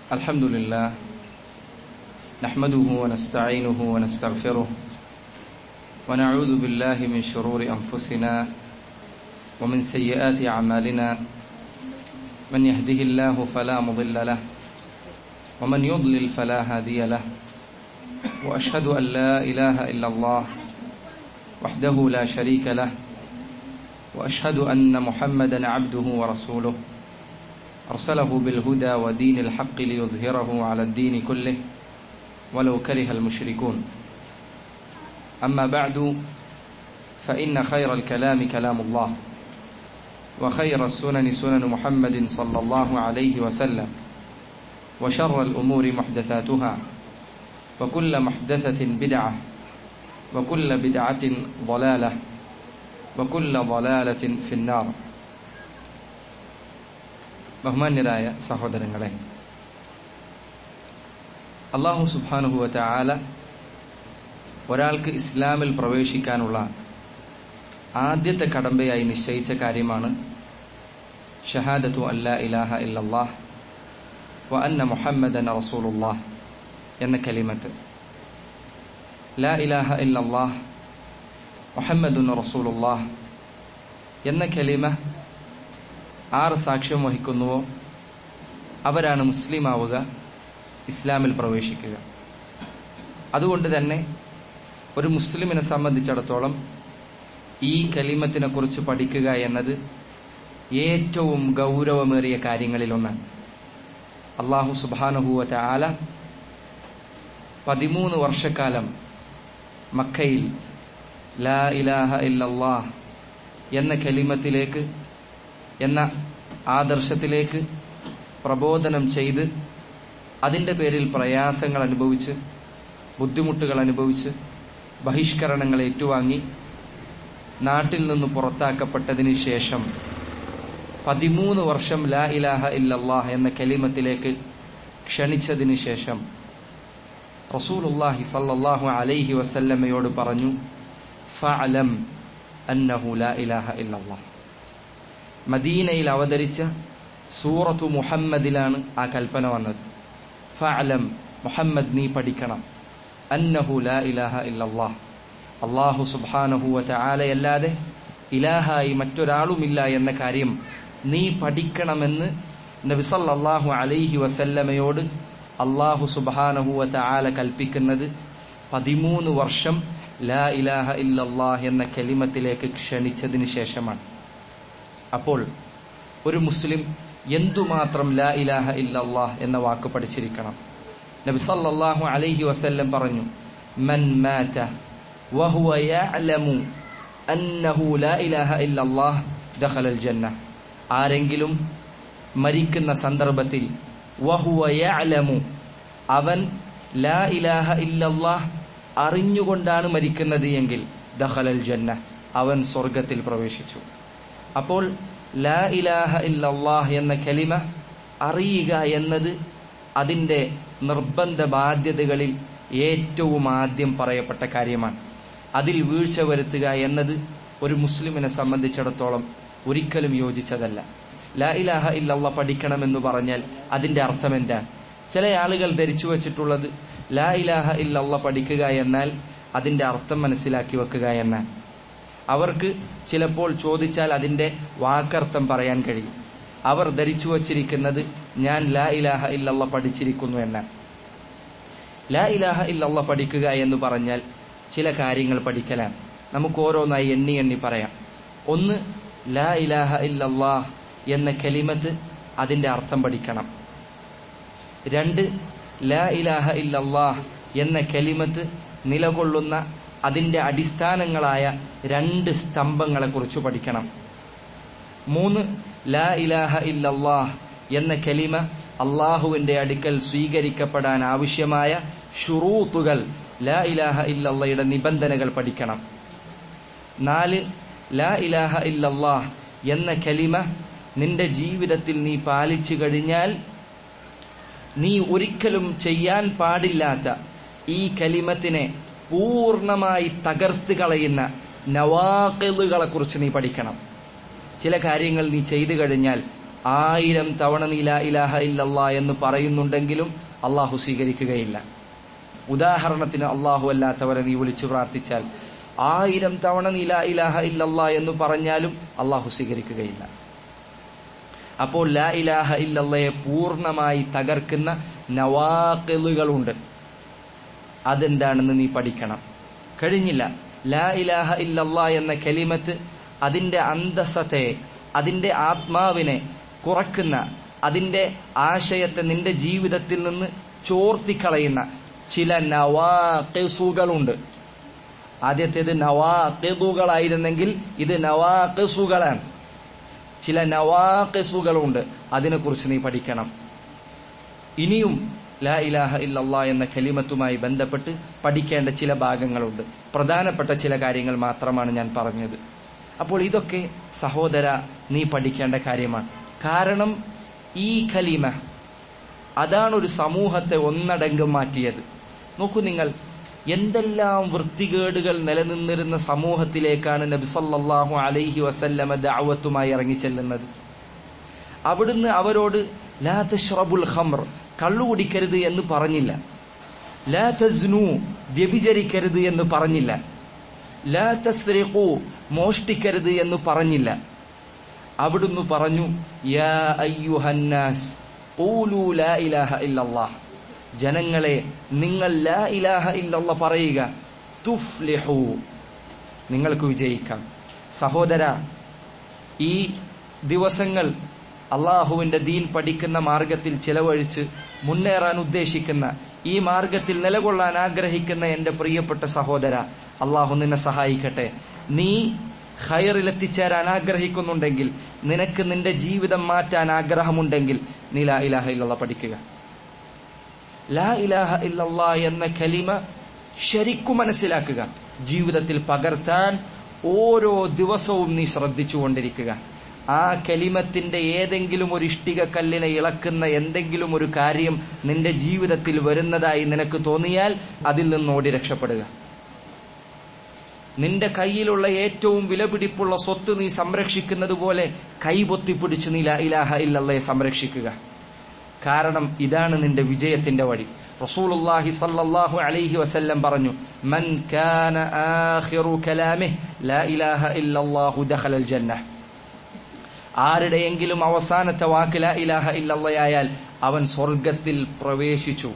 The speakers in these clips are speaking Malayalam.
الحمد لله نحمده ونستعينه ونستغفره ونعوذ بالله من شرور أنفسنا ومن سيئات أعمالنا من يهده الله فلا مضل له ومن يضلل فلا هادي له وأشهد أن لا إله إلا الله وحده لا شريك له وأشهد أن محمدا عبده ورسوله أرسله بالهدى ودين الحق ليظهره على الدين كله ولو كره المشركون أما بعد فإن خير الكلام كلام الله وخير السنن سنن محمد صلى الله عليه وسلم وشر الأمور محدثاتها وكل محدثة بدعة وكل بدعة ضلالة وكل ضلالة في النار ബഹുമാന്യരായ സഹോദരങ്ങളെ അള്ളാഹു സുബാനുഹുവറ്റ ആല ഒരാൾക്ക് ഇസ്ലാമിൽ പ്രവേശിക്കാനുള്ള ആദ്യത്തെ കടമ്പയായി നിശ്ചയിച്ച കാര്യമാണ് ഷഹാദത്തു അല്ലാ ഇലാഹ ഇല്ലല്ലാഹ് വ അന്ന മുഹമ്മദൻ റസൂലുല്ലാഹ് എന്ന കലിമത്ത് ലാ ഇലാഹ ഇല്ലല്ലാഹ് മുഹമ്മദുൻ റസൂലുല്ലാഹ് എന്ന കലിമ ആറ് സാക്ഷ്യം വഹിക്കുന്നുവോ അവരാണ് മുസ്ലിം ആവുക ഇസ്ലാമിൽ പ്രവേശിക്കുക അതുകൊണ്ട് തന്നെ ഒരു മുസ്ലിമിനെ സംബന്ധിച്ചിടത്തോളം ഈ കലിമത്തിനെ കുറിച്ച് പഠിക്കുക എന്നത് ഏറ്റവും ഗൗരവമേറിയ കാര്യങ്ങളിലൊന്നാണ് അള്ളാഹു സുബാനുഭൂവത്ത ആല പതിമൂന്ന് വർഷക്കാലം മക്കയിൽ ലാ ഇലാഹ ഇല്ലല്ലാഹ് എന്ന കലിമത്തിലേക്ക് എന്ന ആദർശത്തിലേക്ക് പ്രബോധനം ചെയ്ത് അതിന്റെ പേരിൽ പ്രയാസങ്ങൾ അനുഭവിച്ച് ബുദ്ധിമുട്ടുകൾ അനുഭവിച്ച് ബഹിഷ്കരണങ്ങൾ ഏറ്റുവാങ്ങി നാട്ടിൽ നിന്ന് പുറത്താക്കപ്പെട്ടതിന് ശേഷം പതിമൂന്ന് വർഷം ലാ ഇലാഹ ഇല്ലല്ലാഹ് എന്ന കലിമത്തിലേക്ക് ക്ഷണിച്ചതിന് ശേഷം റസൂലുല്ലാഹി സല്ലല്ലാഹു അലൈഹി വസല്ലമയോട് പറഞ്ഞു ഫഅലം അന്നഹു ലാ ഇലാഹ ഇല്ലല്ലാഹ് മദീനയിൽ അവതരിച്ച സൂറത്തു മുഹമ്മദിലാണ് ആ കൽപ്പന വന്നത് ഫഅലം മുഹമ്മദ് നീ പഠിക്കണം അന്നഹു ലാ ഇലാഹ ഇല്ലല്ലാഹ് അള്ളാഹു സുബ്ഹാനഹു വതആലയല്ലാതെ ഇലാഹായി മറ്റൊരാളുമില്ല എന്ന കാര്യം നീ പഠിക്കണമെന്ന് നബി സല്ലല്ലാഹു അലൈഹി വസല്ലമയോട് അള്ളാഹു സുബ്ഹാനഹു വതആല കൽപ്പിക്കുന്നത് പതിമൂന്ന് വർഷം ലാ ഇലാഹ ഇല്ലല്ലാഹ് എന്ന കലിമത്തിലേക്ക് ക്ഷണിച്ചതിന് ശേഷമാണ് അപ്പോൾ ഒരു മുസ്ലിം എന്തുമാത്രം ലാ ഇലാഹ ഇല്ലല്ലാഹ് എന്ന വാക്ക് പഠിച്ചിരിക്കണം നബി സല്ലല്ലാഹു അലൈഹി വസല്ലം പറഞ്ഞു മൻ മാത വഹുവ യഅലമു അന്നഹു ലാ ഇലാഹ ഇല്ലല്ലാഹ് ദഖലൽ ജന്ന ആരെങ്കിലും മരിക്കുന്ന സന്ദർഭത്തിൽ വഹുവ യഅലമു അവൻ ലാ ഇലാഹ ഇല്ലല്ലാഹ് അറിഞ്ഞുകൊണ്ടാണ് മരിക്കുന്നത് എങ്കിൽ ദഖലൽ ജന്ന അവൻ സ്വർഗത്തിൽ പ്രവേശിച്ചു അപ്പോൾ ലാ ഇലാഹ ഇല്ലല്ലാഹ് എന്ന കലിമ അറിയുക എന്നത് അതിന്റെ നിർബന്ധ ബാധ്യതകളിൽ ഏറ്റവും ആദ്യം പറയപ്പെട്ട കാര്യമാണ് അതിൽ വീഴ്ച വരുത്തുക എന്നത് ഒരു മുസ്ലിമിനെ സംബന്ധിച്ചിടത്തോളം ഒരിക്കലും യോജിച്ചതല്ല ലാ ഇലാഹ ഇല്ലല്ല പഠിക്കണമെന്ന് പറഞ്ഞാൽ അതിന്റെ അർത്ഥം എന്താണ് ചില ആളുകൾ ധരിച്ചു വച്ചിട്ടുള്ളത് ലാ ഇലാഹ ഇല്ലല്ല പഠിക്കുക എന്നാൽ അതിന്റെ അർത്ഥം മനസ്സിലാക്കി വെക്കുക എന്നാണ് അവർക്ക് ചിലപ്പോൾ ചോദിച്ചാൽ അതിന്റെ വാക്കർത്ഥം പറയാൻ കഴിയും അവർ ധരിച്ചു വച്ചിരിക്കുന്നത് ഞാൻ ലാ ഇലാഹ ഇല്ലല്ല പഠിച്ചിരിക്കുന്നു എന്നാണ് ലാ ഇലാഹ ഇല്ലല്ല പഠിക്കുക എന്ന് പറഞ്ഞാൽ ചില കാര്യങ്ങൾ പഠിക്കലാണ് നമുക്ക് ഓരോന്നായി എണ്ണി എണ്ണി പറയാം ഒന്ന് ലാ ഇലാഹ ഇല്ലല്ലാഹ് എന്ന കലിമത്ത് അതിന്റെ അർത്ഥം പഠിക്കണം രണ്ട് ലാ ഇലാഹ ഇല്ലല്ലാഹ് എന്ന കലിമത്ത് നിലകൊള്ളുന്ന അതിന്റെ അടിസ്ഥാനങ്ങളായ രണ്ട് സ്തംഭങ്ങളെ കുറിച്ച് പഠിക്കണം മൂന്ന് ലാ ഇലാഹ ഇല്ലല്ലാഹ് എന്ന കലിമ അള്ളാഹുവിന്റെ അടുക്കൽ സ്വീകരിക്കപ്പെടാൻ ആവശ്യമായ ഷുറൂത്തുകൾ ലാ ഇലാഹ ഇല്ലല്ലയുടെ നിബന്ധനകൾ പഠിക്കണം നാല് ലാ ഇലാഹ ഇല്ലല്ലാഹ് എന്ന കലിമ നിന്റെ ജീവിതത്തിൽ നീ പാലിച്ചു കഴിഞ്ഞാൽ നീ ഒരിക്കലും ചെയ്യാൻ പാടില്ലാത്ത ഈ കലിമത്തിനെ പൂർണ്ണമായി തകർത്ത് കളയുന്ന നവാക്കലുകളെ കുറിച്ച് നീ പഠിക്കണം ചില കാര്യങ്ങൾ നീ ചെയ്തു കഴിഞ്ഞാൽ ആയിരം തവണ നീ ലാ ഇലാഹ ഇല്ലല്ലാ എന്ന് പറയുന്നുണ്ടെങ്കിലും അള്ളാഹു സ്വീകരിക്കുകയില്ല ഉദാഹരണത്തിന് അള്ളാഹു അല്ലാത്തവരെ നീ വിളിച്ചു പ്രാർത്ഥിച്ചാൽ ആയിരം തവണ നീ ലാ ഇലാഹ ഇല്ലല്ലാ എന്ന് പറഞ്ഞാലും അള്ളാഹു സ്വീകരിക്കുകയില്ല അപ്പോൾ ലാ ഇലാഹ ഇല്ലല്ലയെ പൂർണ്ണമായി തകർക്കുന്ന നവാക്കിളുകളുണ്ട് അതെന്താണെന്ന് നീ പഠിക്കണം കഴിഞ്ഞില്ല ലാ ഇലാഹ ഇല്ലല്ലാ എന്ന കലിമത്ത് അതിന്റെ അന്തസ്സത്തെ അതിന്റെ ആത്മാവിനെ കുറക്കുന്ന അതിന്റെ ആശയത്തെ നിന്റെ ജീവിതത്തിൽ നിന്ന് ചോർത്തിക്കളയുന്ന ചില നവാഖിസുകളുണ്ട് ആദ്യത്തേത് നവാഖിദുകളായിരുന്നെങ്കിൽ ഇത് നവാഖിസുകളാണ് ചില നവാഖിസുകളുണ്ട് അതിനെക്കുറിച്ച് നീ പഠിക്കണം ഇനിയും ലാ ഇലാഹ ഇല്ലല്ലാ എന്ന കലിമത്തുമായി ബന്ധപ്പെട്ട് പഠിക്കേണ്ട ചില ഭാഗങ്ങളുണ്ട് പ്രധാനപ്പെട്ട ചില കാര്യങ്ങൾ മാത്രമാണ് ഞാൻ പറഞ്ഞത് അപ്പോൾ ഇതൊക്കെ സഹോദര നീ പഠിക്കേണ്ട കാര്യമാണ് കാരണം ഈ കലിമ അതാണ് ഒരു സമൂഹത്തെ ഒന്നടങ്കം മാറ്റിയത് നോക്കൂ നിങ്ങൾ എന്തെല്ലാം വൃത്തികേടുകൾ നിലനിന്നിരുന്ന സമൂഹത്തിലേക്കാണ് നബി സല്ലല്ലാഹു അലൈഹി വസല്ലമ ദഅവത്തുമായി ഇറങ്ങിച്ചെല്ലുന്നത് അവിടുന്ന് അവരോട് ലാ തഷ്റബുൽ ഖംർ കള്ളു കുടിക്കരുത് എന്ന് പറഞ്ഞില്ല ലാ തസ്നു വ്യഭിചരിക്കരുത് എന്ന് പറഞ്ഞില്ല ലാ തസ്രിഖു മോഷ്ടിക്കരുത് എന്ന് പറഞ്ഞില്ല അവിടുന്ന് പറഞ്ഞു യാ അയ്യുഹന്നാസ് ഖൂലു ലാ ഇലാഹ ഇല്ലല്ലാഹ് ജനങ്ങളെ നിങ്ങൾ ലാ ഇലാഹ ഇല്ലല്ല പറയുക തുഫ്ലിഹു നിങ്ങൾക്ക് വിജയിക്കാം സഹോദര ഈ ദിവസങ്ങൾ അള്ളാഹുവിന്റെ ദീൻ പഠിക്കുന്ന മാർഗത്തിൽ ചിലവഴിച്ച് മുന്നേറാൻ ഉദ്ദേശിക്കുന്ന ഈ മാർഗത്തിൽ നിലകൊള്ളാൻ ആഗ്രഹിക്കുന്ന എന്റെ പ്രിയപ്പെട്ട സഹോദര അള്ളാഹു നിന്നെ സഹായിക്കട്ടെ നീ ഖൈറിലെത്തിച്ചേരാൻ ആഗ്രഹിക്കുന്നുണ്ടെങ്കിൽ നിനക്ക് നിന്റെ ജീവിതം മാറ്റാൻ ആഗ്രഹമുണ്ടെങ്കിൽ നീ ലാ ഇലാഹ ഇല്ലല്ല പഠിക്കുക ലാ ഇലാഹ ഇല്ലല്ലാ എന്ന കലിമ ശരിക്കും മനസ്സിലാക്കുക ജീവിതത്തിൽ പകർത്താൻ ഓരോ ദിവസവും നീ ശ്രദ്ധിച്ചുകൊണ്ടിരിക്കുക ആ കലിമത്തിന്റെ ഏതെങ്കിലും ഒരു ഇഷ്ടിക കല്ലിനെ ഇളക്കുന്ന എന്തെങ്കിലും ഒരു കാര്യം നിന്റെ ജീവിതത്തിൽ വരുന്നതായി നിനക്ക് തോന്നിയാൽ അതിൽ നിന്ന് ഓടി രക്ഷപ്പെടുക നിന്റെ കയ്യിലുള്ള ഏറ്റവും വിലപിടിപ്പുള്ള സ്വത്ത് നീ സംരക്ഷിക്കുന്നത് പോലെ കൈ പൊത്തിപ്പിടിച്ച് നീ ലാ ഇലാഹ ഇല്ലല്ലയെ സംരക്ഷിക്കുക കാരണം ഇതാണ് നിന്റെ വിജയത്തിന്റെ വഴി റസൂലുള്ളാഹി സല്ലല്ലാഹു അലൈഹി വസല്ലം പറഞ്ഞു മൻ കാന ആഖിറു കലാമിഹി ലാ ഇലാഹ ഇല്ലല്ലാഹു ദഖലൽ ജന്നഹ് ആരുടെയെങ്കിലും അവസാനത്തെ വാക്ക് ലാ ഇലാഹ ഇല്ലല്ലയായാൽ അവൻ സ്വർഗത്തിൽ പ്രവേശിച്ചു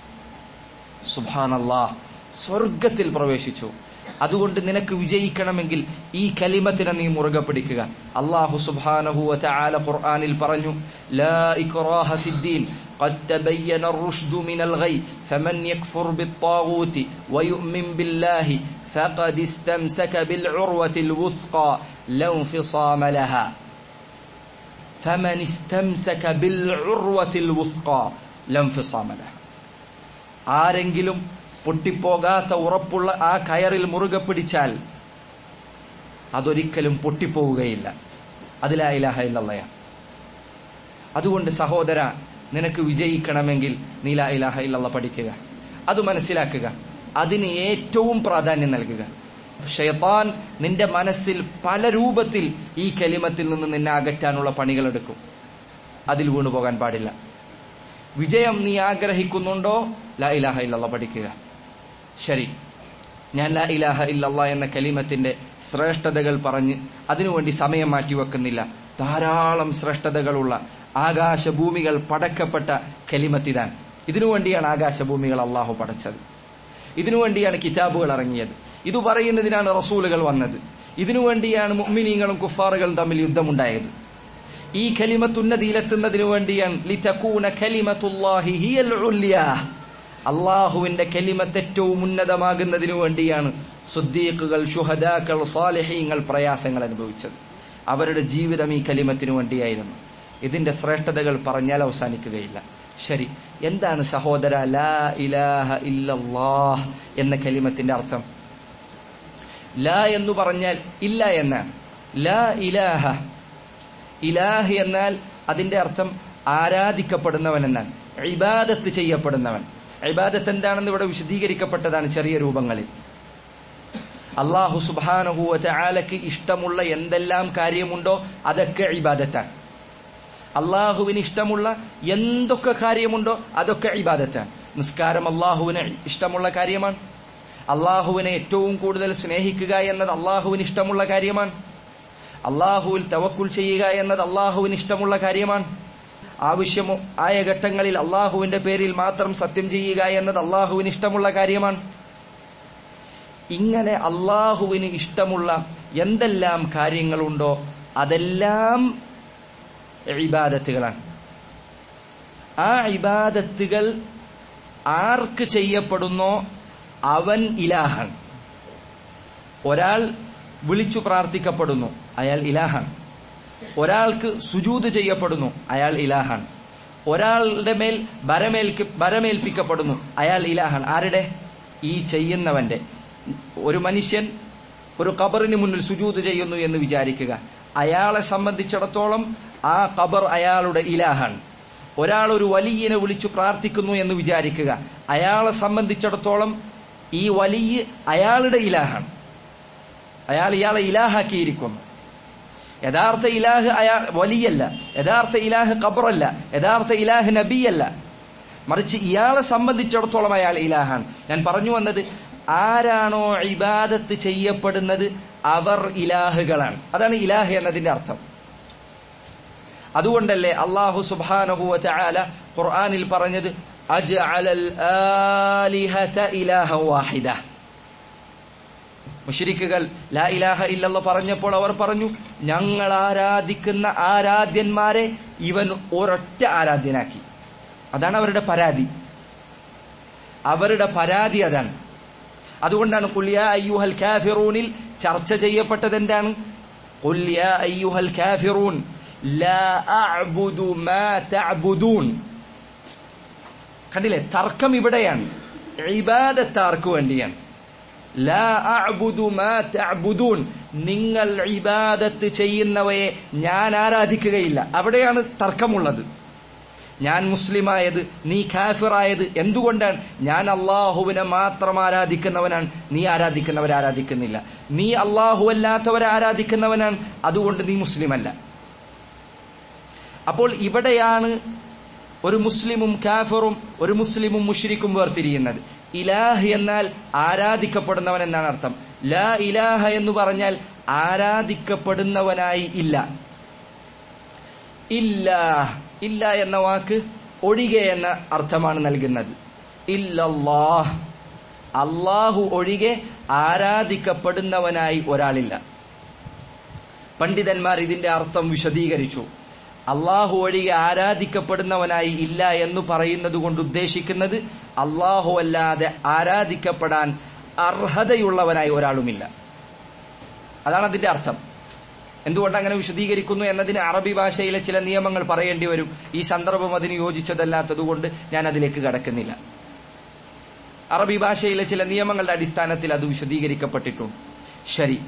സുബ്ഹാനല്ലാഹ് സ്വർഗത്തിൽ പ്രവേശിച്ചു അതുകൊണ്ട് നിനക്ക് വിജയിക്കണമെങ്കിൽ ഈ കലിമത്തിനെ നീ മുറുകെ പിടിക്കുക അള്ളാഹു സുബ്ഹാനഹു വതആല ഖുർആനിൽ പറഞ്ഞു ലാ ഇക്റാഹ ഫിദ്ദീൻ قد تبين الرشد من الغي فمن يكفر بالطاغوت ويؤمن بالله فقد استمسك بالعروة الوثقى لا انفصام لها فمن استمسك بالعروة الوثقى لا انفصام لها ആരെങ്കിലും പൊട്ടിപ്പോകാത്ത ഉറപ്പുള്ള ആ കയറിൽ മുറുകെ പിടിച്ചാൽ അതൊരിക്കലും പൊട്ടിപ്പോവുകയില്ല അതിലാ ഇലാഹ ഇല്ലല്ലയ അതുകൊണ്ട് സഹോദര നിനക്ക് വിജയിക്കണമെങ്കിൽ നീല ഇലാഹ ഇല്ലല്ല പഠിക്കുക അത് മനസ്സിലാക്കുക അതിന് ഏറ്റവും പ്രാധാന്യം നൽകുക ഷെയ്ത്താൻ നിന്റെ മനസ്സിൽ പല രൂപത്തിൽ ഈ കലിമത്തിൽ നിന്ന് നിന്നെ അകറ്റാനുള്ള പണികളെടുക്കും അതിൽ വീണു പോകാൻ പാടില്ല വിജയം നീ ആഗ്രഹിക്കുന്നുണ്ടോ ലാ ഇലാഹ ഇല്ലല്ല പഠിക്കുക ശരി ഞാൻ ലാ ഇലാഹ ഇല്ലല്ല എന്ന കലിമത്തിന്റെ ശ്രേഷ്ഠതകൾ പറഞ്ഞ് അതിനുവേണ്ടി സമയം മാറ്റിവെക്കുന്നില്ല ധാരാളം ശ്രേഷ്ഠതകളുള്ള ആകാശഭൂമികൾ പടക്കപ്പെട്ട കലിമത്തിതാണ് ഇതിനുവേണ്ടിയാണ് ആകാശഭൂമികൾ അള്ളാഹു പടച്ചത് ഇതിനുവേണ്ടിയാണ് കിതാബുകൾ ഇറങ്ങിയത് ഇത് പറയുന്നതിനാണ് റസൂലുകൾ വന്നത് ഇതിനുവേണ്ടിയാണ് മുഅ്മിനീങ്ങളും കുഫാറുകളും തമ്മിൽ യുദ്ധമുണ്ടായത് ഈ കലിമത്തുന്നതിയിലെത്തുന്നതിനു വേണ്ടിയാണ് ലിതകൂന കലിമത്തുല്ലാഹി ഹിയൽ ഉല്യ അള്ളാഹുവിന്റെ കലിമത്ത് ഏറ്റവും ഉന്നതമാകുന്നതിനു വേണ്ടിയാണ് സുദ്ദീഖുകൾ ഷുഹദാക്കൾ സാലിഹീങ്ങൾ പ്രയാസങ്ങൾ അനുഭവിച്ചത് അവരുടെ ജീവിതം ഈ കലിമത്തിനു വേണ്ടിയായിരുന്നു ഇതിന്റെ ശ്രേഷ്ഠതകൾ പറഞ്ഞാൽ അവസാനിക്കുകയില്ല ശരി എന്താണ് സഹോദര ലാ ഇലാഹ ഇല്ലല്ലാഹ് എന്ന കലിമത്തിന്റെ അർത്ഥം ലാ എന്ന് പറഞ്ഞാൽ ഇല്ല എന്നാണ് ലാ ഇലാഹ ഇലാഹ് എന്നാൽ അതിന്റെ അർത്ഥം ആരാധിക്കപ്പെടുന്നവൻ എന്നാണ് ഇബാദത്ത് ചെയ്യപ്പെടുന്നവൻ ഇബാദത്ത് എന്താണെന്ന് ഇവിടെ വിശദീകരിക്കപ്പെട്ടതാണ് ചെറിയ രൂപങ്ങളിൽ അള്ളാഹു സുബാനഹുവ ആലക്ക് ഇഷ്ടമുള്ള എന്തെല്ലാം കാര്യമുണ്ടോ അതൊക്കെ ഇബാദത്താണ് അള്ളാഹുവിന് ഇഷ്ടമുള്ള എന്തൊക്കെ കാര്യമുണ്ടോ അതൊക്കെ ഇബാദത്താണ് നിസ്കാരം അള്ളാഹുവിന് ഇഷ്ടമുള്ള കാര്യമാണ് അള്ളാഹുവിനെ ഏറ്റവും കൂടുതൽ സ്നേഹിക്കുക എന്നത് അള്ളാഹുവിന് ഇഷ്ടമുള്ള കാര്യമാണ് അള്ളാഹുവിൽ തവക്കുൽ ചെയ്യുക എന്നത് അള്ളാഹുവിന് ഇഷ്ടമുള്ള കാര്യമാണ് ആവശ്യമോ ആയ ഘട്ടങ്ങളിൽ അള്ളാഹുവിന്റെ പേരിൽ മാത്രം സത്യം ചെയ്യുക എന്നത് അള്ളാഹുവിന് ഇഷ്ടമുള്ള കാര്യമാണ് ഇങ്ങനെ അള്ളാഹുവിന് ഇഷ്ടമുള്ള എന്തെല്ലാം കാര്യങ്ങളുണ്ടോ അതെല്ലാം ഇബാദത്തുകളാണ് ആ ഇബാദത്തുകൾ ആർക്ക് ചെയ്യപ്പെടുന്നോ അവൻ ഇലാഹാണ് ഒരാൾ വിളിച്ചു പ്രാർത്ഥിക്കപ്പെടുന്നു അയാൾ ഇലാഹാണ് ഒരാൾക്ക് സുജൂത് ചെയ്യപ്പെടുന്നു അയാൾ ഇലാഹാണ് ഒരാളുടെ മേൽ ബരമേൽക്ക് ബരമേൽപ്പിക്കപ്പെടുന്നു അയാൾ ഇലാഹാണ് ആരുടെ ഈ ചെയ്യുന്നവന്റെ ഒരു മനുഷ്യൻ ഒരു കബറിന് മുന്നിൽ സുജൂത് ചെയ്യുന്നു എന്ന് വിചാരിക്കുക അയാളെ സംബന്ധിച്ചിടത്തോളം ആ കബർ അയാളുടെ ഇലാഹാണ് ഒരാൾ ഒരു വലിയനെ വിളിച്ചു പ്രാർത്ഥിക്കുന്നു എന്ന് വിചാരിക്കുക അയാളെ സംബന്ധിച്ചിടത്തോളം ഈ വലിയ അയാളുടെ ഇലാഹാണ് അയാൾ ഇയാളെ ഇലാഹാക്കിയിരിക്കുന്നു യഥാർത്ഥ ഇലാഹ് അയാൾ വലിയല്ല യഥാർത്ഥ ഇലാഹ് ഖബറല്ല യഥാർത്ഥ ഇലാഹ് നബിയല്ല മറിച്ച് ഇയാളെ സംബന്ധിച്ചിടത്തോളം അയാൾ ഇലാഹാണ് ഞാൻ പറഞ്ഞു വന്നത് ആരാണോ ഇബാദത്ത് ചെയ്യപ്പെടുന്നത് അവർ ഇലാഹുകളാണ് അതാണ് ഇലാഹ് എന്നതിന്റെ അർത്ഥം അതുകൊണ്ടല്ലേ അള്ളാഹു സുബാനഹു ചാല ഖുർആനിൽ പറഞ്ഞത് അജ്അലൽ ആലിഹത ഇലാഹ വാഹിദ മുഷരിക്കുകൾ ലാ ഇലാഹ ഇല്ലല്ല പറഞ്ഞപ്പോൾ അവർ പറഞ്ഞു ഞങ്ങൾ ആരാധിക്കുന്ന ആരാധ്യന്മാരെ ഇവൻ ഒരൊറ്റ ആരാധ്യനാക്കി അതാണ് അവരുടെ പരാതി അവരുടെ പരാതി അതാണ് അതുകൊണ്ടാണ് കുല്യ അയ്യുഹൽ കാഫിറൂനിൽ ചർച്ച ചെയ്യപ്പെട്ടത് എന്താണ് കുല്യ അയ്യുഹൽ കാഫിറൂൻ ലാ അഅ്ബുദു മാ തഅ്ബുദൂൻ കണ്ടില്ലേ തർക്കം ഇവിടെയാണ് ഇബാദത്ത് ആർക്ക് വേണ്ടിയാണ് ലാ അഅ്ബുദു മാ തഅ്ബുദൂൻ നിങ്ങൾ ഇബാദത്ത് ചെയ്യുന്നവയെ ഞാൻ ആരാധിക്കുകയില്ല അവിടെയാണ് തർക്കമുള്ളത് ഞാൻ മുസ്ലിമായത് നീ കാഫിറായത് എന്തുകൊണ്ടാണ് ഞാൻ അള്ളാഹുവിനെ മാത്രം ആരാധിക്കുന്നവനാണ് നീ ആരാധിക്കുന്നവരെ ആരാധിക്കുന്നില്ല നീ അള്ളാഹു അല്ലാത്തവരെ ആരാധിക്കുന്നവനാണ് അതുകൊണ്ട് നീ മുസ്ലിമല്ല അപ്പോൾ ഇവിടെയാണ് ഒരു മുസ്ലിമും കാഫറും ഒരു മുസ്ലിമും മുഷ്രിക്കും വേർതിരിയുന്നത് ഇലാഹ് എന്നാൽ ആരാധിക്കപ്പെടുന്നവൻ എന്നാണ് അർത്ഥം ലാ ഇലാഹ എന്ന് പറഞ്ഞാൽ ആരാധിക്കപ്പെടുന്നവനായി ഇല്ല ഇല്ല ഇല്ല എന്ന വാക്ക് ഒഴികെ എന്ന അർത്ഥമാണ് നൽകുന്നത് ഇല്ലല്ലാഹ് അള്ളാഹു ഒഴികെ ആരാധിക്കപ്പെടുന്നവനായി ഒരാളില്ല പണ്ഡിതന്മാർ ഇതിന്റെ അർത്ഥം വിശദീകരിച്ചു അള്ളാഹു ഒഴികെ ആരാധിക്കപ്പെടുന്നവനായി ഇല്ല എന്ന് പറയുന്നത് കൊണ്ട് ഉദ്ദേശിക്കുന്നത് അള്ളാഹു അല്ലാതെ ആരാധിക്കപ്പെടാൻ അർഹതയുള്ളവനായി ഒരാളുമില്ല അതാണ് അതിന്റെ അർത്ഥം എന്തുകൊണ്ട് അങ്ങനെ വിശദീകരിക്കുന്നു എന്നതിന് അറബി ഭാഷയിലെ ചില നിയമങ്ങൾ പറയേണ്ടി വരും ഈ സന്ദർഭം അതിന് യോജിച്ചതല്ലാത്തതുകൊണ്ട് ഞാൻ അതിലേക്ക് കടക്കുന്നില്ല അറബി ഭാഷയിലെ ചില നിയമങ്ങളുടെ അടിസ്ഥാനത്തിൽ അത് വിശദീകരിക്കപ്പെട്ടിട്ടുണ്ട് ശരി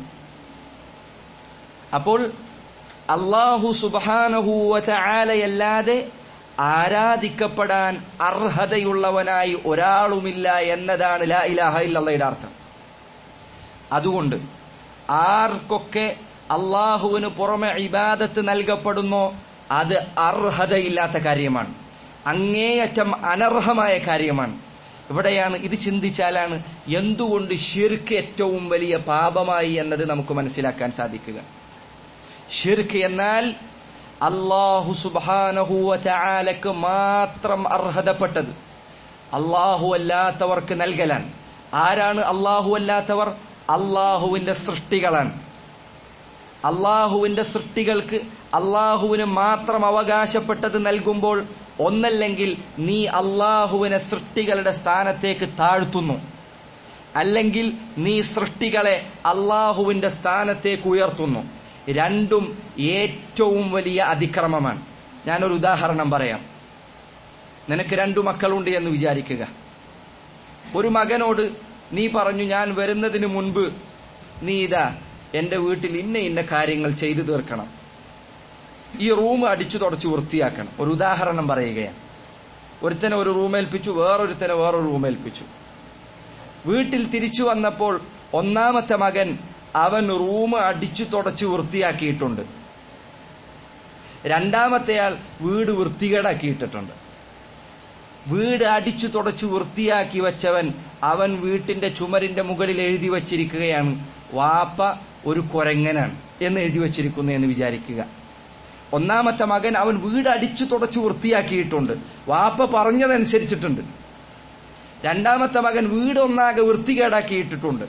അപ്പോൾ അള്ളാഹു സുബാനഹൂവലയല്ലാതെ ആരാധിക്കപ്പെടാൻ അർഹതയുള്ളവനായി ഒരാളുമില്ല എന്നതാണ് ലാ ഇലാഹ ഇല്ലയുടെ അർത്ഥം അതുകൊണ്ട് ആർക്കൊക്കെ അള്ളാഹുവിന് പുറമെ ഇബാദത്ത് നൽകപ്പെടുന്നോ അത് അർഹതയില്ലാത്ത കാര്യമാണ് അങ്ങേയറ്റം അനർഹമായ കാര്യമാണ് ഇവിടെയാണ് ഇത് ചിന്തിച്ചാലാണ് എന്തുകൊണ്ട് ഷിർക്ക് ഏറ്റവും വലിയ പാപമായി എന്നത് നമുക്ക് മനസ്സിലാക്കാൻ സാധിക്കുക ഷിർക്ക് എന്നാൽ അള്ളാഹു സുബാനഹുവ ചാലക്ക് മാത്രം അർഹതപ്പെട്ടത് അള്ളാഹു അല്ലാത്തവർക്ക് നൽകലാണ് ആരാണ് അള്ളാഹു അല്ലാത്തവർ അള്ളാഹുവിന്റെ സൃഷ്ടികളാണ് അള്ളാഹുവിന്റെ സൃഷ്ടികൾക്ക് അള്ളാഹുവിന് മാത്രം അവകാശപ്പെട്ടത് നൽകുമ്പോൾ ഒന്നല്ലെങ്കിൽ നീ അള്ളാഹുവിനെ സൃഷ്ടികളുടെ സ്ഥാനത്തേക്ക് താഴ്ത്തുന്നു അല്ലെങ്കിൽ നീ സൃഷ്ടികളെ അള്ളാഹുവിന്റെ സ്ഥാനത്തേക്ക് ഉയർത്തുന്നു രണ്ടും ഏറ്റവും വലിയ അതിക്രമമാണ് ഞാനൊരു ഉദാഹരണം പറയാം നിനക്ക് രണ്ടു മക്കളുണ്ട് എന്ന് വിചാരിക്കുക ഒരു മകനോട് നീ പറഞ്ഞു ഞാൻ വരുന്നതിന് മുൻപ് നീ ഇതാ എന്റെ വീട്ടിൽ ഇന്ന ഇന്ന കാര്യങ്ങൾ ചെയ്തു തീർക്കണം ഈ റൂം അടിച്ചു തുടച്ച് വൃത്തിയാക്കണം ഒരു ഉദാഹരണം പറയുകയാണ് ഒരുത്തനെ ഒരു റൂം ഏൽപ്പിച്ചു വേറൊരുത്തനെ വേറൊരു റൂം ഏൽപ്പിച്ചു വീട്ടിൽ തിരിച്ചു വന്നപ്പോൾ ഒന്നാമത്തെ മകൻ അവൻ റൂം അടിച്ചു തുടച്ച് വൃത്തിയാക്കിയിട്ടുണ്ട് രണ്ടാമത്തെയാൾ വീട് വൃത്തികേടാക്കിയിട്ടിട്ടുണ്ട് വീട് അടിച്ചു തുടച്ചു വൃത്തിയാക്കി വെച്ചവൻ അവൻ വീട്ടിന്റെ ചുമരിന്റെ മുകളിൽ എഴുതി വച്ചിരിക്കുകയാണ് വാപ്പ ഒരു കൊരങ്ങനാണ് എന്ന് എഴുതി വച്ചിരിക്കുന്നു എന്ന് വിചാരിക്കുക ഒന്നാമത്തെ മകൻ അവൻ വീട് അടിച്ചു തുടച്ചു വൃത്തിയാക്കിയിട്ടുണ്ട് വാപ്പ പറഞ്ഞതനുസരിച്ചിട്ടുണ്ട് രണ്ടാമത്തെ മകൻ വീട് ഒന്നാകെ വൃത്തികേടാക്കിയിട്ടിട്ടുണ്ട്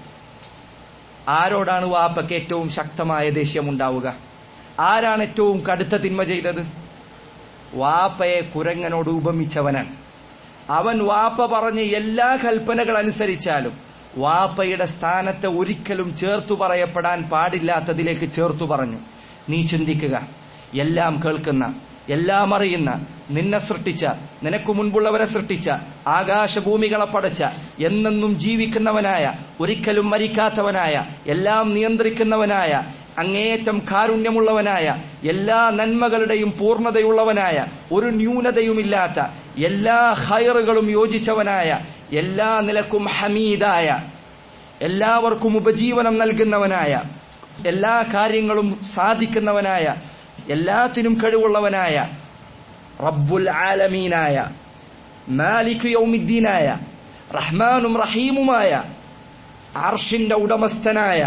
ആരോടാണ് വാപ്പയ്ക്ക് ഏറ്റവും ശക്തമായ ദേഷ്യം ഉണ്ടാവുക ആരാണ് ഏറ്റവും കടുത്ത തിന്മ ചെയ്തത് വാപ്പയെ കുരങ്ങനോട് ഉപമിച്ചവനാണ് അവൻ വാപ്പ പറഞ്ഞ എല്ലാ കൽപ്പനകൾ അനുസരിച്ചാലും വാപ്പയുടെ സ്ഥാനത്തെ ഒരിക്കലും ചേർത്തു പറയപ്പെടാൻ പാടില്ലാത്തതിലേക്ക് ചേർത്തു പറഞ്ഞു നീ ചിന്തിക്കുക എല്ലാം കേൾക്കുന്ന എല്ലാം അറിയുന്ന നിന്നെ സൃഷ്ടിച്ച നിനക്ക് മുൻപുള്ളവരെ സൃഷ്ടിച്ച ആകാശഭൂമികളെ പടച്ച എന്നെന്നും ജീവിക്കുന്നവനായ ഒരിക്കലും മരിക്കാത്തവനായ എല്ലാം നിയന്ത്രിക്കുന്നവനായ അങ്ങേയറ്റം കാരുണ്യമുള്ളവനായ എല്ലാ നന്മകളുടെയും പൂർണ്ണതയുള്ളവനായ ഒരു ന്യൂനതയുമില്ലാത്ത എല്ലാ ഹയറുകളും യോജിച്ചവനായ എല്ലാ നിലക്കും ഹമീദായ എല്ലാവർക്കും ഉപജീവനം നൽകുന്നവനായ എല്ലാ കാര്യങ്ങളും സാധിക്കുന്നവനായ എല്ലാത്തിനും കഴിവുള്ളവനായ റബ്ബുൽ ആലമീനായ മാലിക് യൗമിദ്ദീനായ റഹ്മാനും റഹീമുമായ അർഷിന്റെ ഉടമസ്ഥനായ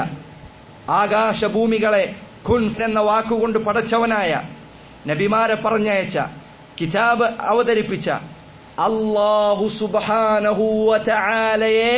ആകാശഭൂമികളെ കുൻ എന്ന വാക്കുകൊണ്ട് പടച്ചവനായ നബിമാരെ പറഞ്ഞയച്ച കിതാബ് അവതരിപ്പിച്ച അള്ളാഹു സുബാനഹൂവലയെ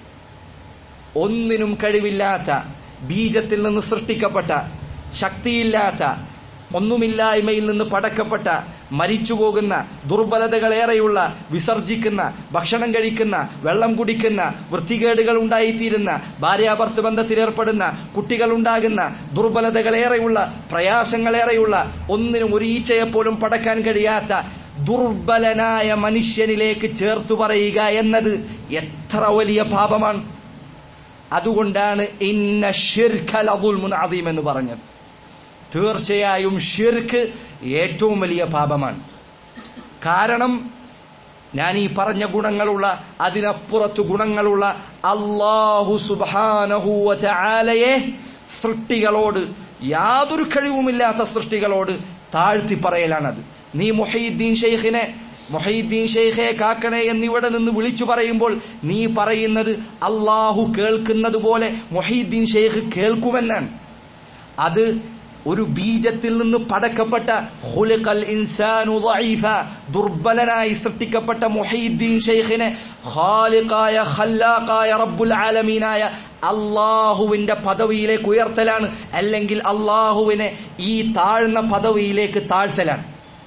ഒന്നിനും കഴിവില്ലാത്ത ബീജത്തിൽ നിന്ന് സൃഷ്ടിക്കപ്പെട്ട ശക്തിയില്ലാത്ത ഒന്നുമില്ലായ്മയിൽ നിന്ന് പടക്കപ്പെട്ട മരിച്ചുപോകുന്ന ദുർബലതകളേറെയുള്ള വിസർജിക്കുന്ന ഭക്ഷണം കഴിക്കുന്ന വെള്ളം കുടിക്കുന്ന വൃത്തികേടുകൾ ഉണ്ടായിത്തീരുന്ന ഭാര്യാഭർത്ത ബന്ധത്തിലേർപ്പെടുന്ന കുട്ടികളുണ്ടാകുന്ന ദുർബലതകളേറെയുള്ള പ്രയാസങ്ങളേറെയുള്ള ഒന്നിനും ഒരു ഈച്ചയെപ്പോലും പടക്കാൻ കഴിയാത്ത ദുർബലനായ മനുഷ്യനിലേക്ക് ചേർത്തു പറയുക എന്നത് എത്ര വലിയ പാപമാണ് അതുകൊണ്ടാണ് ഇന്ന ഷിർഖൽ അബുൽ അദീം എന്ന് പറഞ്ഞത് തീർച്ചയായും ഷിർക്ക് ഏറ്റവും വലിയ പാപമാണ് കാരണം ഞാൻ ഈ പറഞ്ഞ ഗുണങ്ങളുള്ള അതിനപ്പുറത്ത് ഗുണങ്ങളുള്ള അള്ളാഹു സുബാനഹൂവലയെ സൃഷ്ടികളോട് യാതൊരു കഴിവുമില്ലാത്ത സൃഷ്ടികളോട് താഴ്ത്തി പറയലാണത് നീ മൊഹീദ്ദീൻ ഷെയ്ഖിനെ മൊഹീദ്ദീൻ ഷെയ്ഖെ കാക്കണേ എന്നിവിടെ നിന്ന് വിളിച്ചു പറയുമ്പോൾ നീ പറയുന്നത് അള്ളാഹു കേൾക്കുന്നത് പോലെ മൊഹീദ്ദീൻ ഷെയ്ഖ് കേൾക്കുമെന്നാണ് അത് ഒരു ബീജത്തിൽ നിന്ന് പടക്കപ്പെട്ട ഖുലിഖൽ ഇൻസാനു ദഈഫ ദുർബലനായി സൃഷ്ടിക്കപ്പെട്ട മുഹീദ്ദീൻ ഷെയ്ഖിനെ ഖാലിഖായ ഖല്ലാഖായ റബ്ബുൽ ആലമീനായ അള്ളാഹുവിന്റെ പദവിയിലേക്ക് ഉയർത്തലാണ് അല്ലെങ്കിൽ അള്ളാഹുവിനെ ഈ താഴ്ന്ന പദവിയിലേക്ക് താഴ്ത്തലാണ്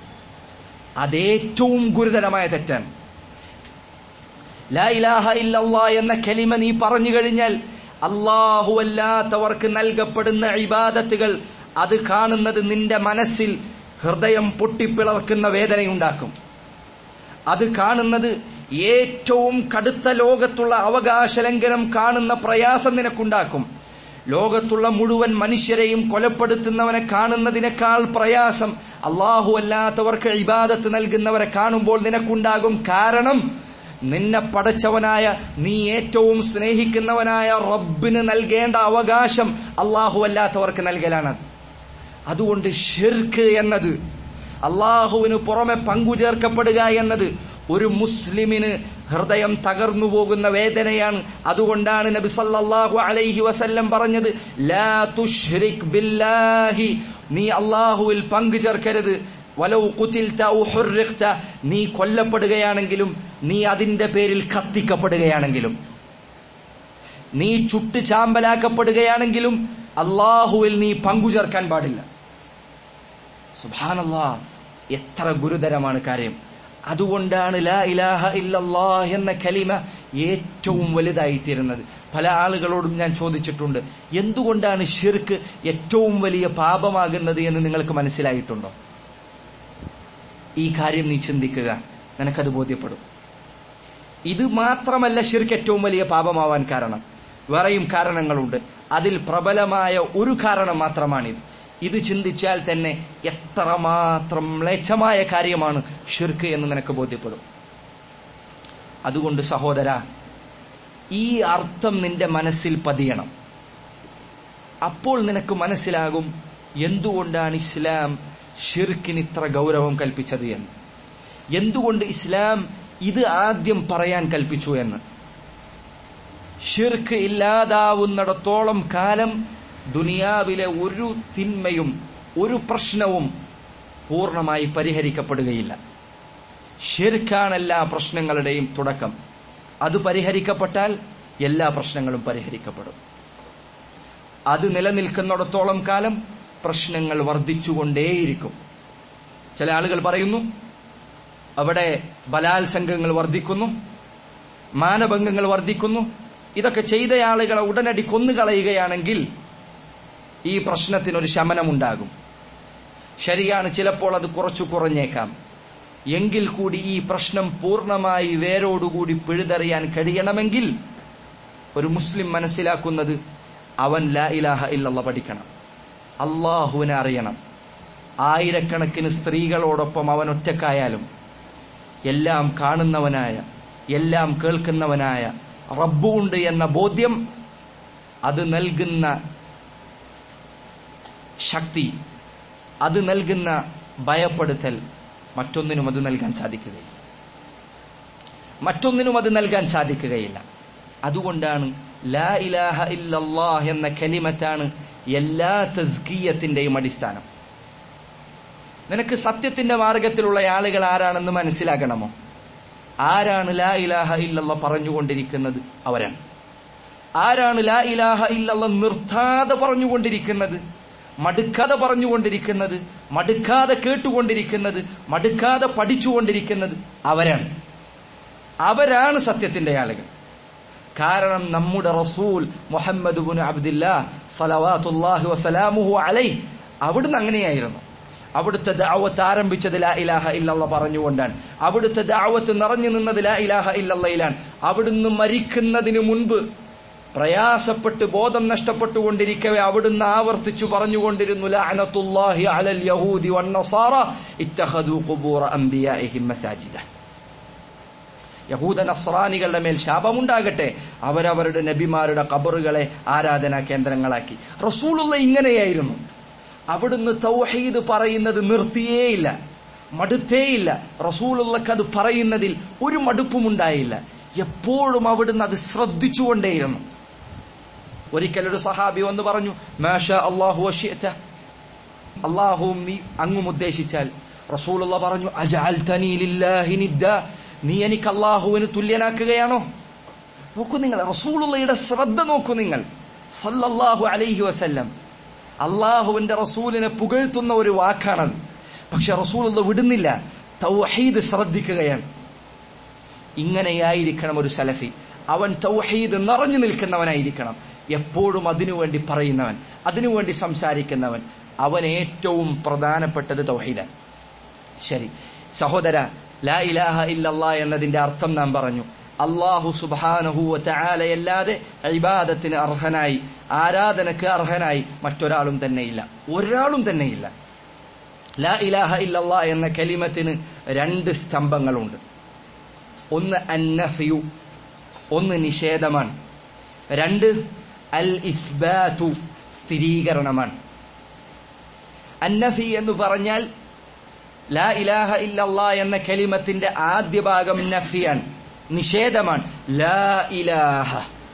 അതേറ്റവും ഗുരുതരമായ തെറ്റാണ് ലാ ഇലാഹ ഇല്ലല്ലാ എന്ന കലിമ നീ പറഞ്ഞു കഴിഞ്ഞാൽ അള്ളാഹു അല്ലാത്തവർക്ക് നൽകപ്പെടുന്ന ഇബാദത്തുകൾ അത് കാണുന്നത് നിന്റെ മനസ്സിൽ ഹൃദയം പൊട്ടിപ്പിളർക്കുന്ന വേദനയുണ്ടാക്കും അത് കാണുന്നത് ഏറ്റവും കടുത്ത ലോകത്തുള്ള അവകാശ ലംഘനം കാണുന്ന പ്രയാസം നിനക്കുണ്ടാക്കും ലോകത്തുള്ള മുഴുവൻ മനുഷ്യരെയും കൊലപ്പെടുത്തുന്നവനെ കാണുന്നതിനേക്കാൾ പ്രയാസം അള്ളാഹു അല്ലാത്തവർക്ക് ഇബാദത്ത് നൽകുന്നവരെ കാണുമ്പോൾ നിനക്കുണ്ടാകും കാരണം നിന്നെ പടച്ചവനായ നീ ഏറ്റവും സ്നേഹിക്കുന്നവനായ റബ്ബിന് നൽകേണ്ട അവകാശം അള്ളാഹു അല്ലാത്തവർക്ക് നൽകലാണ് അതുകൊണ്ട് ഷിർക്ക് എന്നത് അള്ളാഹുവിന് പുറമെ പങ്കുചേർക്കപ്പെടുക എന്നത് ഒരു മുസ്ലിമിന് ഹൃദയം തകർന്നു പോകുന്ന വേദനയാണ് അതുകൊണ്ടാണ് നബി സല്ലല്ലാഹു അലൈഹി വസല്ലം പറഞ്ഞത് ലാ തുഷ്രിക് ബില്ലാഹി നീ അള്ളാഹുവിൽ പങ്കു ചേർക്കരുത് വലൗ കുതിൽത ഔ ഹുർരിഖ്ത നീ കൊല്ലപ്പെടുകയാണെങ്കിലും നീ അതിന്റെ പേരിൽ കത്തിക്കപ്പെടുകയാണെങ്കിലും നീ ചുട്ട് ചാമ്പലാക്കപ്പെടുകയാണെങ്കിലും അള്ളാഹുവിൽ നീ പങ്കു ചേർക്കാൻ പാടില്ല സുബാനല്ലാ എത്ര ഗുരുതരമാണ് കാര്യം അതുകൊണ്ടാണ് ലാ ഇലാഹ ഇല്ലല്ലാ എന്ന കലിമ ഏറ്റവും വലുതായിത്തീരുന്നത് പല ആളുകളോടും ഞാൻ ചോദിച്ചിട്ടുണ്ട് എന്തുകൊണ്ടാണ് ഷിർക്ക് ഏറ്റവും വലിയ പാപമാകുന്നത് എന്ന് നിങ്ങൾക്ക് മനസ്സിലായിട്ടുണ്ടോ ഈ കാര്യം നീ ചിന്തിക്കുക നിനക്കത് ബോധ്യപ്പെടും ഇത് മാത്രമല്ല ഷിർക്ക് ഏറ്റവും വലിയ പാപമാവാൻ കാരണം വേറെയും കാരണങ്ങളുണ്ട് അതിൽ പ്രബലമായ ഒരു കാരണം മാത്രമാണിത് ഇത് ചിന്തിച്ചാൽ തന്നെ എത്രമാത്രം മ്ലേച്ഛമായ കാര്യമാണ് ഷിർക്ക് എന്ന് നിനക്ക് ബോധ്യപ്പെടും അതുകൊണ്ട് സഹോദര ഈ അർത്ഥം നിന്റെ മനസ്സിൽ പതിയണം അപ്പോൾ നിനക്ക് മനസ്സിലാകും എന്തുകൊണ്ടാണ് ഇസ്ലാം ഷിർക്കിന് ഇത്ര ഗൗരവം കൽപ്പിച്ചത് എന്ന് എന്തുകൊണ്ട് ഇസ്ലാം ഇത് ആദ്യം പറയാൻ കൽപ്പിച്ചു എന്ന് ഷിർക്ക് ഇല്ലാതാവുന്നിടത്തോളം കാലം ദുനിയാവിലെ ഒരു തിന്മയും ഒരു പ്രശ്നവും പൂർണ്ണമായി പരിഹരിക്കപ്പെടുകയില്ല ഷിർക്കാണ് എല്ലാ പ്രശ്നങ്ങളുടെയും തുടക്കം അത് പരിഹരിക്കപ്പെട്ടാൽ എല്ലാ പ്രശ്നങ്ങളും പരിഹരിക്കപ്പെടും അത് നിലനിൽക്കുന്നിടത്തോളം കാലം പ്രശ്നങ്ങൾ വർദ്ധിച്ചുകൊണ്ടേയിരിക്കും ചില ആളുകൾ പറയുന്നു അവിടെ ബലാത്സംഗങ്ങൾ വർദ്ധിക്കുന്നു മാനഭംഗങ്ങൾ വർദ്ധിക്കുന്നു ഇതൊക്കെ ചെയ്ത ആളുകളെ ഉടനടി കൊന്നുകളയുകയാണെങ്കിൽ ഈ പ്രശ്നത്തിനൊരു ശമനമുണ്ടാകും ശരിയാണ് ചിലപ്പോൾ അത് കുറച്ചു കുറഞ്ഞേക്കാം എങ്കിൽ കൂടി ഈ പ്രശ്നം പൂർണ്ണമായി വേരോടുകൂടി പിഴുതെറിയാൻ കഴിയണമെങ്കിൽ ഒരു മുസ്ലിം മനസ്സിലാക്കുന്നത് അവൻ ലാ ഇലാഹ ഇല്ലല്ല പഠിക്കണം അള്ളാഹുവിനെ അറിയണം ആയിരക്കണക്കിന് സ്ത്രീകളോടൊപ്പം അവൻ ഒറ്റക്കായാലും എല്ലാം കാണുന്നവനായ എല്ലാം കേൾക്കുന്നവനായ റബ്ബുണ്ട് എന്ന ബോധ്യം അത് നൽകുന്ന ശക്തി അത് നൽകുന്ന ഭയപ്പെടുത്തൽ മറ്റൊന്നിനും അത് നൽകാൻ സാധിക്കുകയില്ല മറ്റൊന്നിനും അത് നൽകാൻ സാധിക്കുകയില്ല അതുകൊണ്ടാണ് ലാ ഇലാഹ ഇല്ലല്ലാഹ് എന്ന കലിമത്താണ് എല്ലാ തസ്കീയത്തിന്റെയും അടിസ്ഥാനം നിനക്ക് സത്യത്തിന്റെ മാർഗത്തിലുള്ള ആളുകൾ ആരാണെന്ന് മനസ്സിലാകണമോ ആരാണ് ലാ ഇലാഹ ഇല്ലല്ല പറഞ്ഞുകൊണ്ടിരിക്കുന്നത് അവരാണ് ആരാണ് ലാ ഇലാഹ ഇല്ലല്ല നിർത്താതെ പറഞ്ഞുകൊണ്ടിരിക്കുന്നത് മടുക്കാതെ പറഞ്ഞുകൊണ്ടിരിക്കുന്നത് മടുക്കാതെ കേട്ടുകൊണ്ടിരിക്കുന്നത് മടുക്കാതെ പഠിച്ചുകൊണ്ടിരിക്കുന്നത് അവരാണ് അവരാണ് സത്യത്തിന്റെ ആളുകൾ കാരണം നമ്മുടെ റസൂൽ മുഹമ്മദ് ബുൻ അബ്ദില്ലാ സലവാത്തുല്ലാഹി വസലാമുഹു അലൈ അവിടുന്ന് അങ്ങനെയായിരുന്നു അവിടുത്തെ ദാവത്ത് ആരംഭിച്ചത് ലാ ഇലാഹ ഇല്ലല്ല പറഞ്ഞുകൊണ്ടാണ് അവിടുത്തെ ദാവത്ത് നിറഞ്ഞു നിന്നത് ലാ ഇലാഹ ഇല്ലല്ലയിലാണ് അവിടുന്ന് മരിക്കുന്നതിന് മുൻപ് പ്രയാസപ്പെട്ട് ബോധം നഷ്ടപ്പെട്ടുകൊണ്ടിരിക്കവേ അവിടുന്ന് ആവർത്തിച്ചു പറഞ്ഞുകൊണ്ടിരുന്നു ലഅനത്തുല്ലാഹി അലൽ യഹൂദി വന്നസാറ ഇത്തഖദു ഖുബൂറ അംബിയാഇഹിം മസാജിദ യഹൂദ നസ്രാനികളുടെ മേൽ ശാപമുണ്ടാകട്ടെ അവരവരുടെ നബിമാരുടെ കബറുകളെ ആരാധനാ കേന്ദ്രങ്ങളാക്കി റസൂലുള്ള ഇങ്ങനെയായിരുന്നു അവിടുന്ന് തൗഹീദ് പറയുന്നത് നിർത്തിയേയില്ല മടുത്തേയില്ല റസൂലുള്ളക്ക് അത് പറയുന്നതിൽ ഒരു മടുപ്പുമുണ്ടായില്ല എപ്പോഴും അവിടുന്ന് അത് ശ്രദ്ധിച്ചുകൊണ്ടേയിരുന്നു ഒരിക്കൽ ഒരു സഹാബി വന്ന് പറഞ്ഞു മാഷ അള്ളാഹു അഷിയത്ത അള്ളാഹുവും നീ അങ്ങും ഉദ്ദേശിച്ചാൽ റസൂലുള്ള പറഞ്ഞു അജഅൽതനി ലില്ലാഹി നിദ്ദ നീ എനിക്ക് അള്ളാഹുവിന് തുല്യനാക്കുകയാണോ നോക്കൂ നിങ്ങൾ റസൂലുള്ളയുടെ ശ്രദ്ധ നോക്കൂ നിങ്ങൾ സല്ലല്ലാഹു അലൈഹി വസല്ലം അള്ളാഹുവിന്റെ റസൂലിനെ പുകഴ്ത്തുന്ന ഒരു വാക്കാണത് പക്ഷെ റസൂലുള്ള വിടുന്നില്ല തൗഹീദ് ശ്രദ്ധിക്കുകയാണ് ഇങ്ങനെയായിരിക്കണം ഒരു സലഫി അവൻ തൗഹീദ് നിറഞ്ഞു നിൽക്കുന്നവനായിരിക്കണം എപ്പോഴും അതിനുവേണ്ടി പറയുന്നവൻ അതിനുവേണ്ടി സംസാരിക്കുന്നവൻ അവൻ ഏറ്റവും പ്രധാനപ്പെട്ടത് തൗഹീദാണ് ശരി സഹോദര ലാ ഇലാഹ ഇല്ലല്ലാ എന്നതിന്റെ അർത്ഥം നാം പറഞ്ഞു അള്ളാഹു സുബാനഹുവ ചായാലയല്ലാതെ ഇബാദത്തിന് അർഹനായി ആരാധനക്ക് അർഹനായി മറ്റൊരാളും തന്നെയില്ല ഒരാളും തന്നെയില്ല ലാ ഇലാഹ ഇല്ലല്ലാ എന്ന കലിമത്തിന് രണ്ട് സ്തംഭങ്ങളുണ്ട് ഒന്ന് അന്നഫിയു ഒന്ന് നിഷേധമാണ് രണ്ട് അൽ ഇസ്ബാതു സ്ഥിരീകരണമാണ് അന്നഫി എന്ന് പറഞ്ഞാൽ ലാ ഇലാഹ ഇല്ലല്ലാ എന്ന കലിമത്തിന്റെ ആദ്യ ഭാഗം നഫിയാണ് നിഷേധമാണ് ലാ ഇലാഹ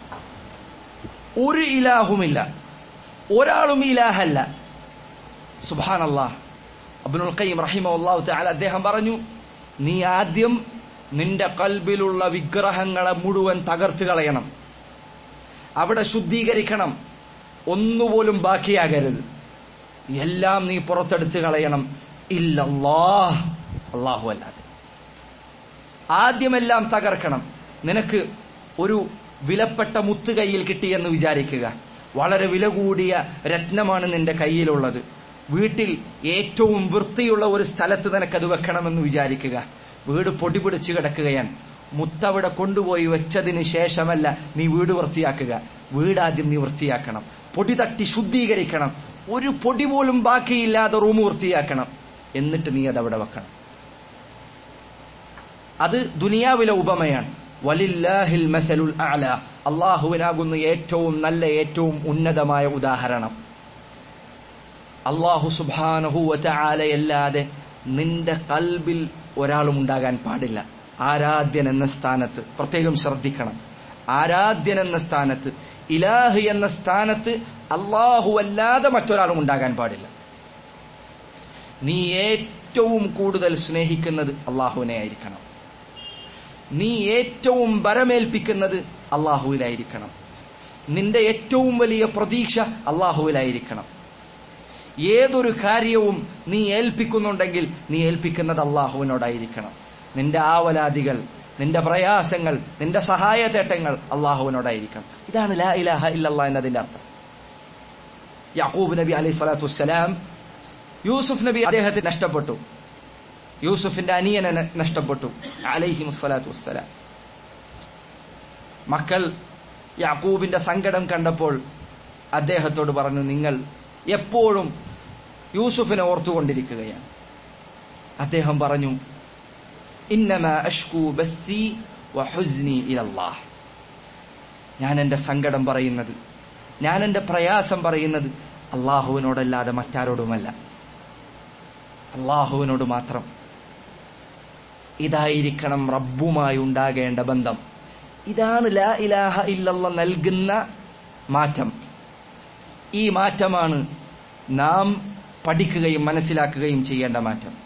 ഒരു ഇലാഹുമില്ല ഒരാളും ഇലാഹല്ല സുബാനല്ലാ അബ്നുൽ ഖയ്യിം റഹിമഹുല്ലാഹു തആല അദ്ദേഹം പറഞ്ഞു നീ ആദ്യം നിന്റെ കൽബിലുള്ള വിഗ്രഹങ്ങളെ മുഴുവൻ തകർത്ത് കളയണം അവിടെ ശുദ്ധീകരിക്കണം ഒന്നുപോലും ബാക്കിയാകരുത് എല്ലാം നീ പുറത്തെടുത്ത് കളയണം ഇല്ലല്ലാഹ് അള്ളാഹു അല്ലാതെ ആദ്യമെല്ലാം തകർക്കണം നിനക്ക് ഒരു വിലപ്പെട്ട മുത്ത് കയ്യിൽ കിട്ടിയെന്ന് വിചാരിക്കുക വളരെ വില കൂടിയ രത്നമാണ് നിന്റെ കയ്യിലുള്ളത് വീട്ടിൽ ഏറ്റവും വൃത്തിയുള്ള ഒരു സ്ഥലത്ത് നിനക്കത് വെക്കണമെന്ന് വിചാരിക്കുക വീട് പൊടി പിടിച്ച് കിടക്കുകയാണ് മുത്തവിടെ കൊണ്ടുപോയി വെച്ചതിന് ശേഷമല്ല നീ വീട് വൃത്തിയാക്കുക വീട് ആദ്യം നീ വൃത്തിയാക്കണം പൊടി തട്ടി ശുദ്ധീകരിക്കണം ഒരു പൊടി പോലും ബാക്കിയില്ലാതെ റൂം വൃത്തിയാക്കണം എന്നിട്ട് നീ അത് അവിടെ വെക്കണം അത് ദുനിയാവിലെ ഉപമയാണ് വലില്ലാഹിൽ മസലുൽ അല അള്ളാഹുവിനാകുന്ന ഏറ്റവും നല്ല ഏറ്റവും ഉന്നതമായ ഉദാഹരണം അള്ളാഹു സുബാനഹുവറ്റാലയല്ലാതെ നിന്റെ കൽബിൽ ഒരാളും ഉണ്ടാകാൻ പാടില്ല ആരാധ്യൻ എന്ന സ്ഥാനത്ത് പ്രത്യേകം ശ്രദ്ധിക്കണം ആരാധ്യൻ എന്ന സ്ഥാനത്ത് ഇലാഹ് എന്ന സ്ഥാനത്ത് അള്ളാഹു അല്ലാതെ മറ്റൊരാളും ഉണ്ടാകാൻ പാടില്ല നീ ഏറ്റവും കൂടുതൽ സ്നേഹിക്കുന്നത് അള്ളാഹുവിനെ ആയിരിക്കണം നീ ഏറ്റവും ബരമേൽപ്പിക്കുന്നത് അള്ളാഹുവിലായിരിക്കണം നിന്റെ ഏറ്റവും വലിയ പ്രതീക്ഷ അള്ളാഹുവിലായിരിക്കണം ഏതൊരു കാര്യവും നീ ഏൽപ്പിക്കുന്നുണ്ടെങ്കിൽ നീ ഏൽപ്പിക്കുന്നത് അള്ളാഹുവിനോടായിരിക്കണം നിന്റെ ആവലാദികൾ നിന്റെ പ്രയാസങ്ങൾ നിന്റെ സഹായതേട്ടങ്ങൾ അള്ളാഹുവിനോടായിരിക്കണം ഇതാണ് ലാ ഇലാഹ ഇല്ലല്ലാ എന്നതിന്റെ അർത്ഥം യാക്കൂബ് നബി അലൈഹി സ്വലാത്തു വസ്സലാം യൂസുഫ് നബി അദ്ദേഹത്തെ നഷ്ടപ്പെട്ടു യൂസുഫിന്റെ അനിയനെ നഷ്ടപ്പെട്ടു അലൈഹി മുസ്സലാത്തു വസ്സലാം മക്കൾ യാക്കൂബിന്റെ സങ്കടം കണ്ടപ്പോൾ അദ്ദേഹത്തോട് പറഞ്ഞു നിങ്ങൾ എപ്പോഴും യൂസുഫിനെ ഓർത്തുകൊണ്ടിരിക്കുകയാണ് അദ്ദേഹം പറഞ്ഞു ഇന്നമ അഷ്കു ബസ്സി വഹുസ്നി ഇലല്ലാഹ് ഞാൻ എന്റെ സങ്കടം പറയുന്നത് ഞാൻ എന്റെ പ്രയാസം പറയുന്നത് അള്ളാഹുവിനോടല്ലാതെ മറ്റാരോടുമല്ല അള്ളാഹുവിനോട് മാത്രം ഇതായിരിക്കണം റബ്ബുമായി ഉണ്ടാകേണ്ട ബന്ധം ഇതാണ് ലാ ഇലാഹ ഇല്ലല്ല നൽകുന്ന മാറ്റം ഈ മാറ്റമാണ് നാം പഠിക്കുകയും മനസ്സിലാക്കുകയും ചെയ്യേണ്ട മാറ്റം